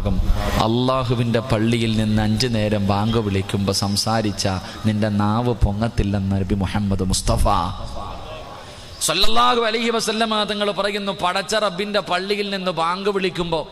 വിഭാഗം അള്ളാഹുവിൻ്റെ പള്ളിയിൽ നിന്ന് അഞ്ചു നേരം ബാങ്ക് വിളിക്കുമ്പോൾ സംസാരിച്ച നിന്റെ നാവ് പൊങ്ങത്തില്ലെന്ന് നബി മുഹമ്മദ് മുസ്തഫ സല്ലല്ലാഹു അലൈഹി വസല്ലമ തങ്ങൾ പറയുന്നു പടച്ച റബ്ബിന്റെ പള്ളിയിൽ നിന്ന് ബാങ്ക് വിളിക്കുമ്പോൾ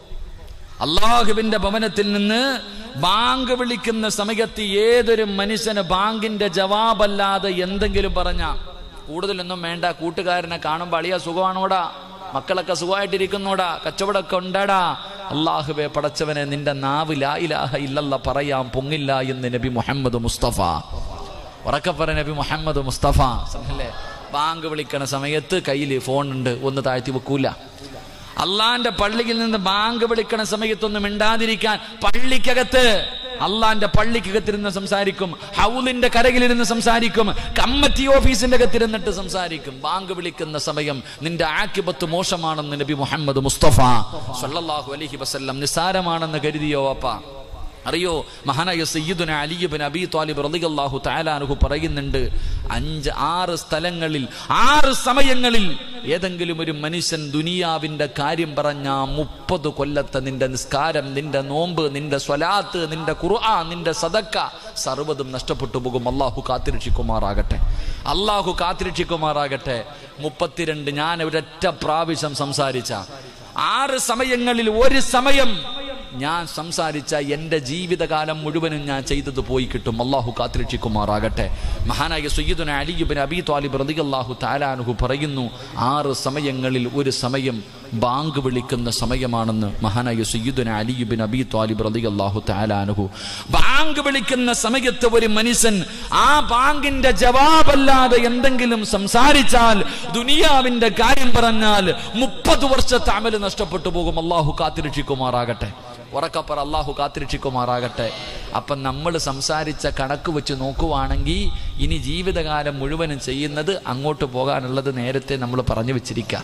അള്ളാഹുവിന്റെ ഭവനത്തിൽ നിന്ന് ബാങ്ക് വിളിക്കുന്ന സമയത്ത് ഏതൊരു മനുഷ്യന് ബാങ്കിന്റെ ജവാബല്ലാതെ എന്തെങ്കിലും പറഞ്ഞ കൂടുതലൊന്നും വേണ്ട കൂട്ടുകാരനെ കാണുമ്പോൾ അളിയ സുഖമാണോടാ മക്കളൊക്കെ സുഖമായിട്ടിരിക്കുന്നോടാ കച്ചവടമൊക്കെ ഉണ്ടാടാ അള്ളാഹുബെ പടച്ചവനെ നിന്റെ നാവ് ലാ ഇലാഹ ഇല്ലല്ല പറയാൻ പൊങ്ങില്ല എന്ന് നബി മുഹമ്മദ് മുസ്തഫ ഉറക്കപ്പറ നബി മുഹമ്മദ് മുസ്തഫ അല്ലേ ബാങ്ക് വിളിക്കണ സമയത്ത് കയ്യിൽ ഫോണുണ്ട് ഒന്ന് താഴ്ത്തി വെക്കൂല അള്ളാന്റെ പള്ളിയിൽ നിന്ന് ബാങ്ക് വിളിക്കണ സമയത്തൊന്നും മിണ്ടാതിരിക്കാൻ പള്ളിക്കകത്ത് അള്ളാന്റെ പള്ളിക്കകത്തിരുന്ന് സംസാരിക്കും ഹൗലിന്റെ കരകിലിരുന്ന് സംസാരിക്കും കമ്മിറ്റി ഓഫീസിന്റെ അകത്തിരുന്നിട്ട് സംസാരിക്കും ബാങ്ക് വിളിക്കുന്ന സമയം നിന്റെ ആക്കിബത്ത് മോശമാണെന്ന് നബി മുഹമ്മദ് മുസ്തഫ സല്ലല്ലാഹു അലൈഹി വസല്ലം നിസാരമാണെന്ന് കരുതിയോ അപ്പ അറിയോ മഹാനായ സയ്യിദുന അലിബിൻ അബി താലിബ് റളിയല്ലാഹു തആലാനുഹു പറയുന്നുണ്ട് അഞ്ച് ആറ് സ്ഥലങ്ങളിൽ ആറ് സമയങ്ങളിൽ ഏതെങ്കിലും ഒരു മനുഷ്യൻ ദുനിയാവിന്റെ കാര്യം പറഞ്ഞ മുപ്പത് കൊല്ലത്തെ നിന്റെ നിസ്കാരം നിന്റെ നോമ്പ് നിന്റെ സ്വലാത്ത് നിന്റെ ഖുർആ നിന്റെ സദക്ക സർവ്വതും നഷ്ടപ്പെട്ടു പോകും അള്ളാഹു കാത്തിരക്ഷിക്കുമാറാകട്ടെ അള്ളാഹു കാത്തിരക്ഷിക്കുമാറാകട്ടെ മുപ്പത്തിരണ്ട് ഞാൻ ഒരൊറ്റ പ്രാവശ്യം സംസാരിച്ച ആറ് സമയങ്ങളിൽ ഒരു സമയം ഞാൻ സംസാരിച്ച എൻ്റെ ജീവിതകാലം മുഴുവനും ഞാൻ ചെയ്തത് പോയി കിട്ടും അള്ളാഹു കാത്തിരക്ഷിക്കുമാറാകട്ടെ മഹാനായ സയ്യിദുന അലിബിൻ അബി താലിബ് റളിയല്ലാഹു താലാനുഹു പറയുന്നു ആറ് സമയങ്ങളിൽ ഒരു സമയം ബാങ്ക് വിളിക്കുന്ന സമയമാണെന്ന് മഹാനായ സയ്യിദുന അലിബിൻ അബി താലിബ് റളിയല്ലാഹു താലാനുഹു ബാങ്ക് വിളിക്കുന്ന സമയത്ത് ഒരു മനുഷ്യൻ ആ ബാങ്കിന്റെ ജവാബല്ലാതെ എന്തെങ്കിലും സംസാരിച്ചാൽ ദുനിയാവിന്റെ കാര്യം പറഞ്ഞാൽ മുപ്പത് വർഷത്തെ അമല് നഷ്ടപ്പെട്ടു പോകും അള്ളാഹു കാത്തിരക്ഷിക്കുമാറാകട്ടെ ഉറക്കപ്പറ അള്ളാഹു കാത്തിരക്ഷിക്കുമാറാകട്ടെ അപ്പം നമ്മൾ സംസാരിച്ച കണക്ക് വെച്ച് നോക്കുവാണെങ്കിൽ ഇനി ജീവിതകാലം മുഴുവനും ചെയ്യുന്നത് അങ്ങോട്ട് പോകാനുള്ളത് നേരത്തെ നമ്മൾ പറഞ്ഞു വെച്ചിരിക്കാം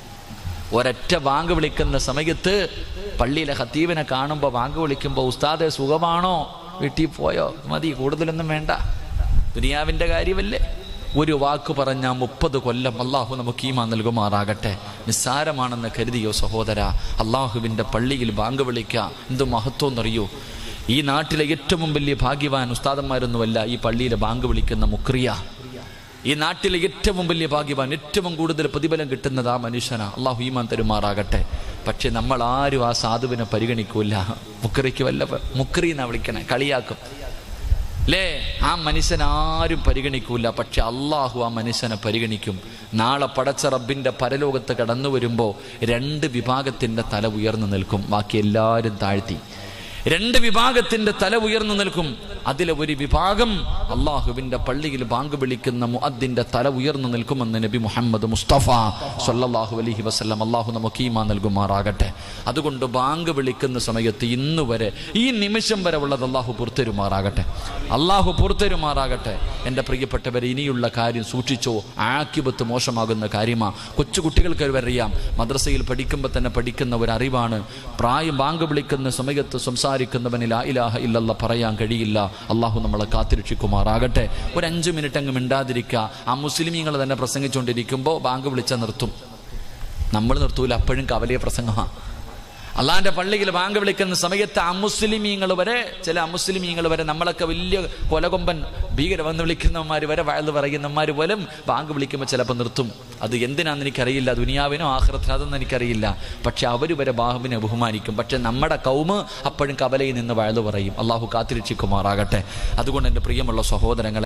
ഒരൊറ്റ ബാങ്ക് വിളിക്കുന്ന സമയത്ത് പള്ളിയിലെ ഹത്തീവിനെ കാണുമ്പോൾ ബാങ്ക് വിളിക്കുമ്പോൾ ഉസ്താദെ സുഖമാണോ വീട്ടിൽ പോയോ മതി കൂടുതലൊന്നും വേണ്ട ദുനിയാവിൻ്റെ കാര്യമല്ലേ ഒരു വാക്ക് പറഞ്ഞ മുപ്പത് കൊല്ലം അള്ളാഹു നമുക്ക് ഈമാ നൽകുമാറാകട്ടെ നിസ്സാരമാണെന്ന് കരുതിയോ സഹോദര അള്ളാഹുവിൻ്റെ പള്ളിയിൽ ബാങ്ക് വിളിക്കുക എന്ത് മഹത്വം എന്നറിയോ ഈ നാട്ടിലെ ഏറ്റവും വലിയ ഭാഗ്യവാൻ ഉസ്താദന്മാരൊന്നുമല്ല ഈ പള്ളിയിലെ ബാങ്ക് വിളിക്കുന്ന മുക്രിയ ഈ നാട്ടിലെ ഏറ്റവും വലിയ ഭാഗ്യവാൻ ഏറ്റവും കൂടുതൽ പ്രതിഫലം കിട്ടുന്നത് ആ മനുഷ്യനാ അള്ളാഹു ഈമാൻ തരുമാറാകട്ടെ പക്ഷെ നമ്മൾ ആരും ആ സാധുവിനെ പരിഗണിക്കൂല മുക്രിക്ക് വല്ല മുക്രി എന്നാ വിളിക്കണേ കളിയാക്കും അല്ലേ ആ മനുഷ്യൻ ആരും പരിഗണിക്കൂല പക്ഷെ അള്ളാഹു ആ മനുഷ്യനെ പരിഗണിക്കും നാളെ പടച്ച റബ്ബിന്റെ പരലോകത്ത് കടന്നു വരുമ്പോൾ രണ്ട് വിഭാഗത്തിന്റെ തല ഉയർന്നു നിൽക്കും ബാക്കി എല്ലാവരും താഴ്ത്തി രണ്ട് വിഭാഗത്തിന്റെ തല ഉയർന്നു നിൽക്കും അതിലെ ഒരു വിഭാഗം അള്ളാഹുവിന്റെ പള്ളിയിൽ ബാങ്ക് വിളിക്കുന്ന മുഅദ്ദിന്റെ തല ഉയർന്നു നിൽക്കുമെന്ന് നബി മുഹമ്മദ് മുസ്തഫ സല്ലല്ലാഹു അലൈഹി വസല്ലം അള്ളാഹു നമുക്ക് ഈമാ നൽകുമാറാകട്ടെ അതുകൊണ്ട് ബാങ്ക് വിളിക്കുന്ന സമയത്ത് ഇന്ന് വരെ ഈ നിമിഷം വരെ ഉള്ളത് അള്ളാഹു പുറത്തരുമാറാകട്ടെ അള്ളാഹു പുറത്തരുമാറാകട്ടെ എൻ്റെ പ്രിയപ്പെട്ടവരെ ഇനിയുള്ള കാര്യം സൂക്ഷിച്ചോ ആക്കിബത്ത് മോശമാകുന്ന കാര്യമാ കൊച്ചു കുട്ടികൾക്ക് അറിയാം മദ്രസയിൽ പഠിക്കുമ്പോൾ തന്നെ പഠിക്കുന്ന ഒരു അറിവാണ് പ്രായം ബാങ്ക് വിളിക്കുന്ന സമയത്ത് സംസാരിക്കുന്നവനിൽ ആ ഇലാഹ ഇല്ലല്ല പറയാൻ കഴിയില്ല അള്ളാഹു നമ്മളെ കാത്തിരക്ഷിക്കുമാറാകട്ടെ ഒരു അഞ്ച് മിനിറ്റ് അങ്ങ് മിണ്ടാതിരിക്കുക ആ മുസ്ലിമീങ്ങൾ തന്നെ പ്രസംഗിച്ചുകൊണ്ടിരിക്കുമ്പോൾ ബാങ്ക് വിളിച്ചാൽ നിർത്തും നമ്മൾ നിർത്തൂല അപ്പോഴും കവലിയ പ്രസംഗമാണ് അള്ളാന്റെ പള്ളിയിൽ ബാങ്ക് വിളിക്കുന്ന സമയത്ത് അമുസ്ലിമീങ്ങൾ വരെ ചില അമുസ്ലിമീങ്ങൾ വരെ നമ്മളൊക്കെ വലിയ കൊലകൊമ്പൻ ഭീകര വന്ന് വിളിക്കുന്നവന്മാർ വരെ വയല് പറയുന്നവന്മാർ പോലും ബാങ്ക് വിളിക്കുമ്പോൾ ചിലപ്പോൾ നിർത്തും അത് എന്തിനാന്ന് എനിക്കറിയില്ല ദുനിയാവിനോ ആഹ്റത്തിനോ അതൊന്നും എനിക്കറിയില്ല പക്ഷെ അവർ വരെ ബാഹുവിനെ ബഹുമാനിക്കും പക്ഷെ നമ്മുടെ കൗമ് അപ്പോഴും കവലയിൽ നിന്ന് വയല് പറയും അള്ളാഹു കാത്തിരക്ഷിക്കുമാറാകട്ടെ അതുകൊണ്ട് എൻ്റെ പ്രിയമുള്ള സഹോദരങ്ങളെ